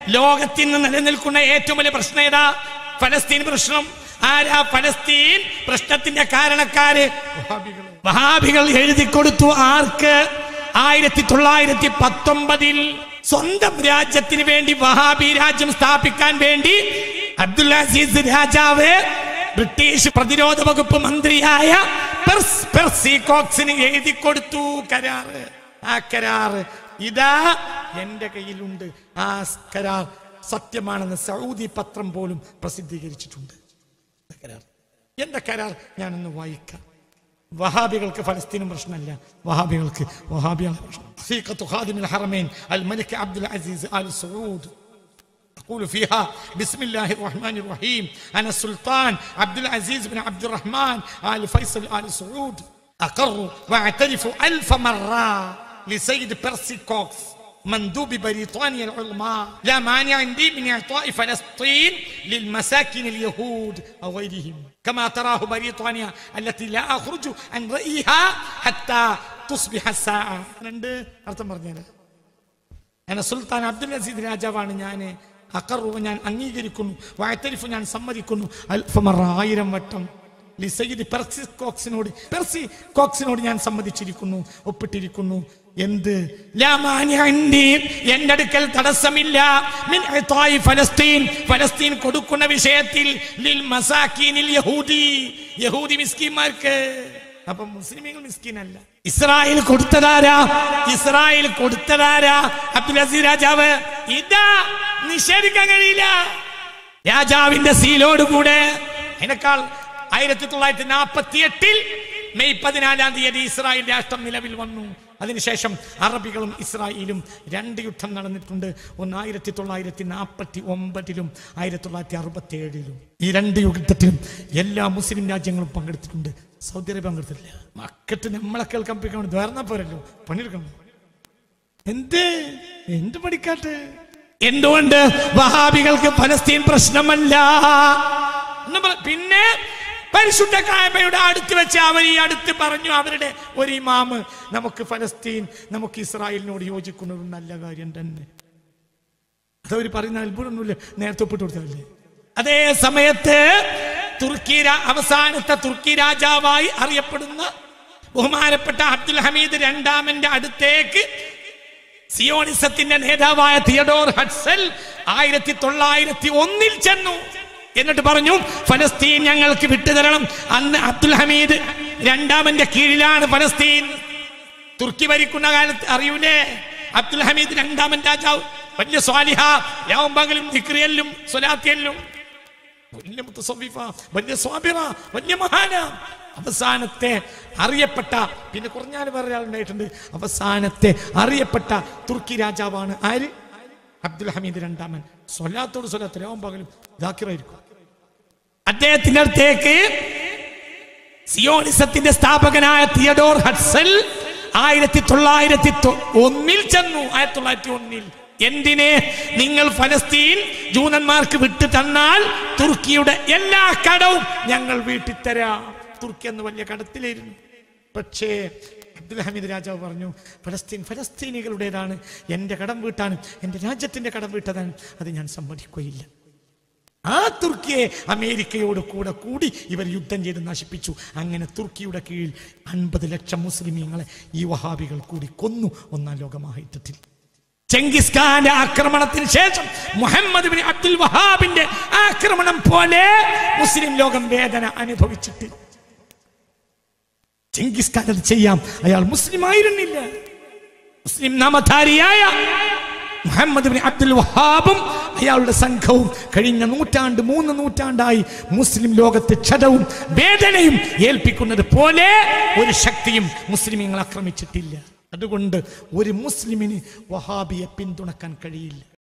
ലോകത്തിന് നിലനിൽക്കുന്ന ഏറ്റവും വലിയ പ്രശ്നം ഏതാ ഫലസ്തീൻ പ്രശ്നം ആരാ ഫലസ്തീൻ പ്രശ്നത്തിന്റെ കാരണക്കാര് വഹാബികൾ എഴുതി കൊടുത്തു ആർക്ക് ആയിരത്തി തൊള്ളായിരത്തി പത്തൊമ്പതിൽ സ്വന്തം രാജ്യത്തിന് വേണ്ടി വഹാബി രാജ്യം സ്ഥാപിക്കാൻ വേണ്ടി അബ്ദുൽ അസീസ് രാജാവ് ബ്രിട്ടീഷ് പ്രതിരോധ വകുപ്പ് മന്ത്രിയായ പെർസ് പെർസി കോക്സിന് എഴുതി കൊടുത്തു കരാറ് ആ കരാറ് ഇതാ എന്റെ കയ്യിലുണ്ട് ആ കരാർ സത്യമാണെന്ന് സൗദി പത്രം പോലും പ്രസിദ്ധീകരിച്ചിട്ടുണ്ട് കരാർ എന്താ കരാർ ഞാനൊന്ന് വായിക്കാം വഹാബികൾക്ക് ഫലസ്തീനും പ്രശ്നമല്ല വഹാബികൾക്ക് വഹാബിയാണ് പ്രശ്നം സീഖത്തു ഖാദിമുൽ ഹറമൈൻ അൽ മലിക് അബ്ദുൽ അസീസ് അൽ സഊദ് أقول فيها بسم الله الرحمن الرحيم أنا السلطان عبد العزيز بن عبد الرحمن آل فيصل آل سعود أقر وأعترف ألف مرة لسيد بيرسي كوكس مندوب بريطانيا العظمى لا مانع عندي من إعطاء فلسطين للمساكن اليهود أو غيرهم كما تراه بريطانيا التي لا أخرج عن رأيها حتى تصبح الساعة രണ്ട് അർത്ഥം പറഞ്ഞുതരാം എന്നെ സുൽത്താൻ അബ്ദുൽ അസീദ് രാജാവാണ് ഞാൻ അക്കറുവ് ഞാൻ അംഗീകരിക്കുന്നു വായത്തരിഫ് ഞാൻ സമ്മതിക്കുന്നു അൽഫമറ ആയിരം വട്ടം ലിസൈദ് പെർസി കോക്സിനോട് പെർസി കോക്സിനോട് ഞാൻ സമ്മതിച്ചിരിക്കുന്നു ഒപ്പിട്ടിരിക്കുന്നു എന്ത് ലാ മാനിഅ ഇൻഡി. എന്റെ അടുക്കൽ തടസ്സമില്ല മിൻ ഇഅ്താഇ ഫലസ്തീൻ ഫലസ്തീൻ കൊടുക്കുന്ന വിഷയത്തിൽ ലിൽ മസാക്കീനിൽ യഹൂദി യഹൂദി മിസ്കിന്മാർക്ക് അപ്പൊ മുസ്ലിമീങ്ങൾ മിസ്കീനല്ല ഇസ്രായേൽ കൊടുത്തതാരാ ഇസ്രായേൽ കൊടുത്തതാരാ അബ്ദുൽ അസീസ് രാജാവ് ഇതാ നിഷേധിക്കാൻ കഴിയില്ല രാജാവിന്റെ സീലോടുകൂടെ അതിനേക്കാൾ ആയിരത്തി തൊള്ളായിരത്തി നാൽപ്പത്തി എട്ടിൽ മെയ് പതിനാലാം തീയതി ഇസ്രായേൽ രാഷ്ട്രം നിലവിൽ വന്നു അതിനുശേഷം അറബികളും ഇസ്രായേലും രണ്ട് യുദ്ധം നടന്നിട്ടുണ്ട് ഒന്ന് ആയിരത്തി തൊള്ളായിരത്തി നാൽപ്പത്തി ഒമ്പതിലും ആയിരത്തി തൊള്ളായിരത്തി അറുപത്തി ഏഴിലും ഈ രണ്ട് യുദ്ധത്തിലും എല്ലാ മുസ്ലിം രാജ്യങ്ങളും പങ്കെടുത്തിട്ടുണ്ട് സൗദി അറേബ്യ പങ്കെടുത്തിട്ടില്ല മക്കത്ത് നമ്മളെ കേൾക്കാൻ പോയിക്കാൻ ദ്വാരന്നാ പോരല്ലോ പണിയെടുക്കണം എന്ത് എന്ത് പഠിക്കാട്ട് എന്തുകൊണ്ട് വഹാബികൾക്ക് ഫലസ്തീൻ പ്രശ്നമല്ല എന്ന് പറ- പിന്നെ പരിശുദ്ധ കായബയുടെ അടുത്ത് വെച്ച് അവർ ഈ അടുത്ത് പറഞ്ഞു അവരുടെ ഒരു ഇമാമ് നമുക്ക് ഫലസ്തീൻ നമുക്ക് ഇസ്രായേലിനോട് യോജിക്കുന്നത് നല്ല കാര്യം തന്നെ അതവർ പറയുന്ന അത്ഭുതമൊന്നുമില്ല നേരത്തെ ഒപ്പിട്ട് കൊടുത്തതല്ലേ അതേ സമയത്ത് തുർക്കി രാ- അവസാനത്തെ തുർക്കി രാജാവായി അറിയപ്പെടുന്ന ബഹുമാനപ്പെട്ട അബ്ദുൽ ഹമീദ് രണ്ടാമന്റെ അടുത്തേക്ക് സിയോണിസത്തിന്റെ നേതാവായ തിയഡോർ ഹഡ്സൽ ആയിരത്തി തൊള്ളായിരത്തി ഒന്നിൽ ചെന്നു എന്നിട്ട് പറഞ്ഞു ഫലസ്തീൻ ഞങ്ങൾക്ക് വിട്ടുതരണം അന്ന് അബ്ദുൽ ഹമീദ് രണ്ടാമന്റെ കീഴിലാണ് ഫലസ്തീൻ തുർക്കി ഭരിക്കുന്ന കാലത്ത് അറിയൂലേ അബ്ദുൽ ഹമീദ് രണ്ടാമൻ രാജാവ് വലിയ സ്വാലിഹ യാവും പകലും ദിക്രിയല്ലും സ്വലാത്തിയല്ലും വലിയ മുത്തസവ്വിഫ വലിയ സ്വാബിറ വലിയ മഹാന അവസാനത്തെ അറിയപ്പെട്ട പിന്നെ കുറഞ്ഞാൽ വേറെ ആളുണ്ടായിട്ടുണ്ട് അവസാനത്തെ അറിയപ്പെട്ട തുർക്കി രാജാവാണ് ആര് അബ്ദുൽ ഹമീദ് രണ്ടാമൻ സ്വലാത്തോട് സ്വലാത്ത് രാവും പകലും ദാക്കിറായിരിക്കും അദ്ദേഹത്തിന്റെ അടുത്തേക്ക് സിയോണിസത്തിന്റെ സ്ഥാപകനായ തിയഡോർ ഹഡ്സൽ ആയിരത്തി തൊള്ളായിരത്തി തൊ- ഒന്നിൽ ചെന്നു ആയിരത്തി തൊള്ളായിരത്തി ഒന്നിൽ എന്തിന് നിങ്ങൾ ഫലസ്തീൻ ജൂതന്മാർക്ക് വിട്ടു തന്നാൽ തുർക്കിയുടെ എല്ലാ കടവും ഞങ്ങൾ വീട്ടിൽ തരാം തുർക്കി എന്ന് വലിയ കടത്തിലായിരുന്നു പക്ഷേ അബ്ദുൽ ഹമീദ് രാജാവ് പറഞ്ഞു ഫലസ്തീൻ ഫലസ്തീനികളുടേതാണ് എൻ്റെ കടം വീട്ടാനും എൻ്റെ രാജ്യത്തിൻ്റെ കടം വീട്ടതാണ് അത് ഞാൻ സമ്മതിക്കുകയില്ല ആ തുർക്കിയെ അമേരിക്കയോട് കൂടെ കൂടി ഇവർ യുദ്ധം ചെയ്ത് നശിപ്പിച്ചു അങ്ങനെ തുർക്കിയുടെ കീഴിൽ അൻപത് ലക്ഷം മുസ്ലിമീങ്ങളെ ഈ വഹാബികൾ കൂടി കൊന്നു ഒന്നാം ലോകമാഹിത്യത്തിൽ ചെങ്കിസ് ഖാന്റെ ആക്രമണത്തിന് ശേഷം മുഹമ്മദ് ബിൻ അബ്ദുൽ വഹാബിന്റെ ആക്രമണം പോലെ മുസ്ലിം ലോകം വേദന അനുഭവിച്ചിട്ട് ചെങ്കിസ് ഖാൻ അത് ചെയ്യാം അയാൾ മുസ്ലിം ആയിരുന്നില്ല മുസ്ലിം നാമധാരിയായ മുഹമ്മദ് ബിൻ അബ്ദുൽ വഹാബും അയാളുടെ സംഘവും കഴിഞ്ഞ നൂറ്റാണ്ട് മൂന്ന് നൂറ്റാണ്ടായി മുസ്ലിം ലോകത്തെ ക്ഷതവും വേദനയും ഏൽപ്പിക്കുന്നത് പോലെ ഒരു ശക്തിയും മുസ്ലിമീങ്ങൾ ആക്രമിച്ചിട്ടില്ല അതുകൊണ്ട് ഒരു മുസ്ലിമിന് വഹാബിയെ പിന്തുണക്കാൻ കഴിയില്ല